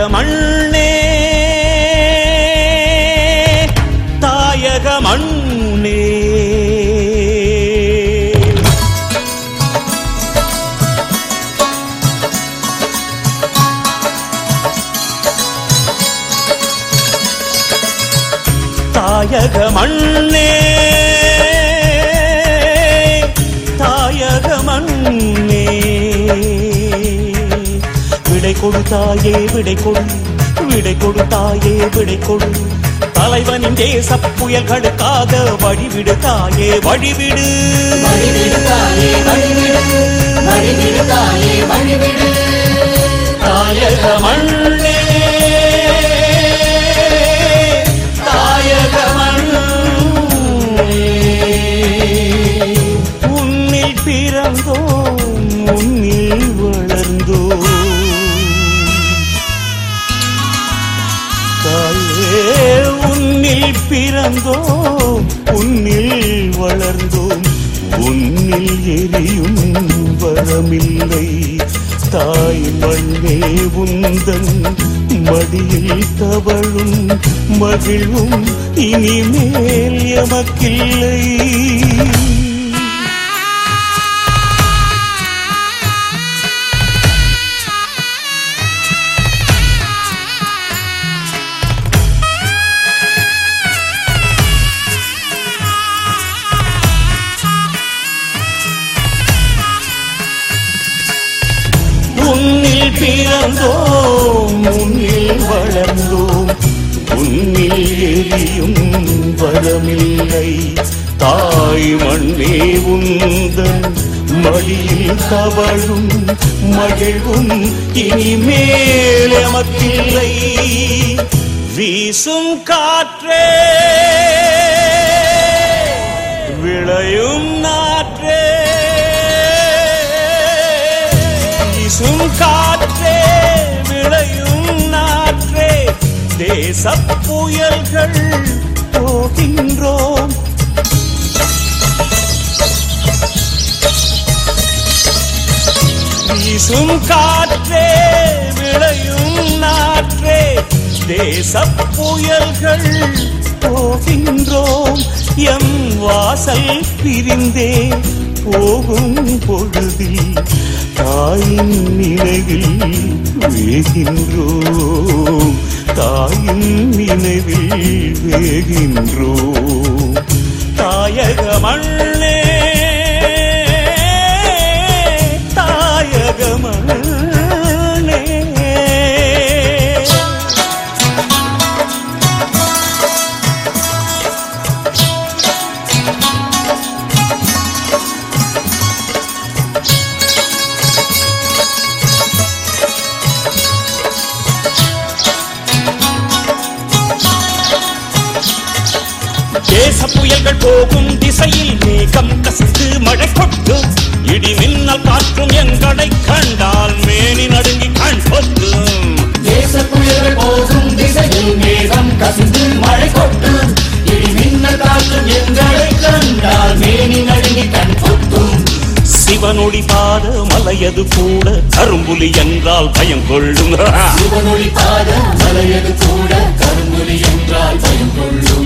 மண்ணே தாயக மண்ணே தாயக மண்ணே தாயக மண்ணே விடை கொடுத்தாயே விடை கொடு விடை கொடுத்தாயே விடை கொடு தலைவனின் தேச புயல்களுக்காக வழிவிடு தாயே வழிவிடு வழிவிடு தாயே வழிவிடு வழிவிடு தாயே வழிவிடு தாயக மண்ணே தாயக மண்ணே உன்னில் பிறந்தோம் உன்னில் வளர்ந்தோம் தாயே உன்னில் பிறந்தோம் உன்னில் வளர்ந்தோம் உன்னில் எரியும் வரமில்லை தாய் மண்ணே உந்தன் மடியில் தவழும் மகிழ்வும் இனிமேல் எமக்கில்லை உன்னில் பிறந்தோம் உன்னில் வளர்ந்தோம் உன்னில் எரியும் வரமில்லை தாய் மண்ணே உந்தன் மடியில் தவழும் மகிழ்வும் இனிமேல் எமக்கில்லை வீசும் காற்றே விளையும் நாற்றே வீசும் காற்றே விளையும் நாற்றே தேச புயல்கள் போகின்றோம் வீசும் காற்றே விளையும் நாற்றே தேச புயல்கள் போகின்றோம் எம் வாசல் பிரிந்தே போகும் பொழுதில் தாயின் நினைவில் வேகின்றோம் தாயின் நினைவில் வேகின்றோம் தாயக மண்ணே தாயக மண்ணே தேச புயல்கள் போகும் திசையில் மேகம் கசிந்து மழை கொட்டும் இடி மின்னல் காற்றும் எங்களை கண்டால் மேனி நடுங்கி கண் பொத்தும் தேச புயல்கள் போகும் திசையில் மேகம் கசிந்து மழை கொட்டும் இடி மின்னல் காற்றும் எங்களை கண்டால் மேனி நடுங்கி கண் பொத்தும் சிவனொளி பாத மலையது கூட கரும்புலி என்றால் பயம் கொள்ளும் சிவனொளி பாத மலையது கூட கருங்குலி என்றால் பயம் கொள்ளும்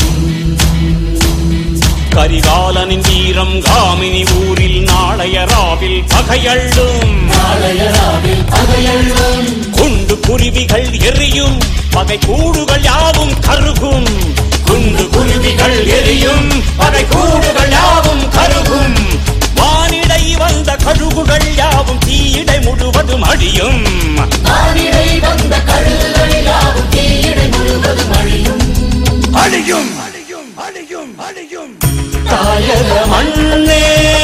கரிகாலனின் வீரம் காமினி ஊரில் நாளைய ராவில் பகையள்ளும் நாளைய ராவில் பகையள்ளும் குண்டு குருவிகள் எரியும் பகை கூடுகள் யாவும் கருகும் குண்டு குருவிகள் எரியும் பகை கூடுகள் யாவும் கருகும் வானிடை வந்த கழுகுகள் யாவும் தீயிடை முழுவதும் அடியும் ஆனிடை வந்த கழுகுகள் யாவும் தீயிடை முழுவதும் அழியும் அழியும் அழியும் அழியும் அழியும் தாயக மண்ணே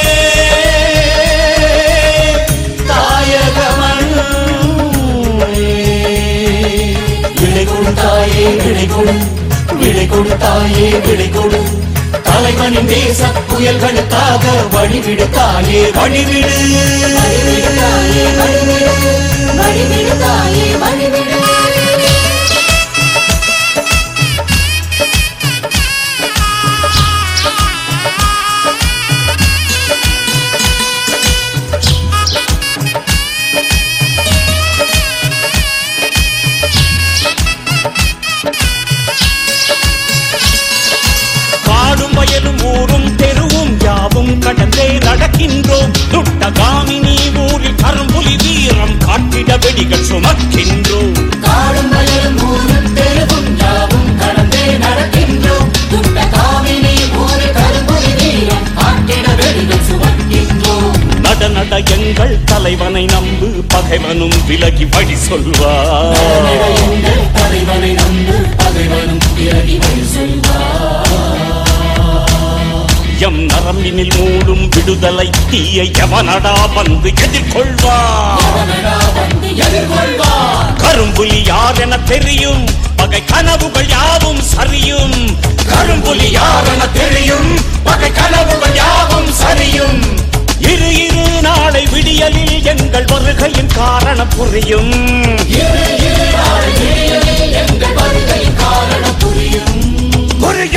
தாயக மண்ணே விடை கொடுத்தாயே விடை கொடு விடை கொடுத்தாயே விடை கொடு தலைவனின் தேச புயல்களுக்காக வழிவிடு தாயே வழிவிடு வழிவிடு தாயே வழிவிடு வழிவிடு தாயே வழிவிடு பகைவனும் விலகி வழி சொல்வார் எங்கள் தலைவனை நம்பு பகைவனும் விலகி வழி எம் நரம்பினில் மூடும் விடுதலை தீயை எவனடா வந்து எதிர்கொள்வார் செல்வானடா வந்து எதிர்கொள்வார் கரும்புலி யார் என தெரியும் பகை கனவுகள் யாவும் சரியும் கரும்புலி யார் என தெரியும் பகை கனவுகள் யாவும் சரியும் இரு இரு நாளை விடியலில் எங்கள் வருகையின் காரணம் புரியும் இரு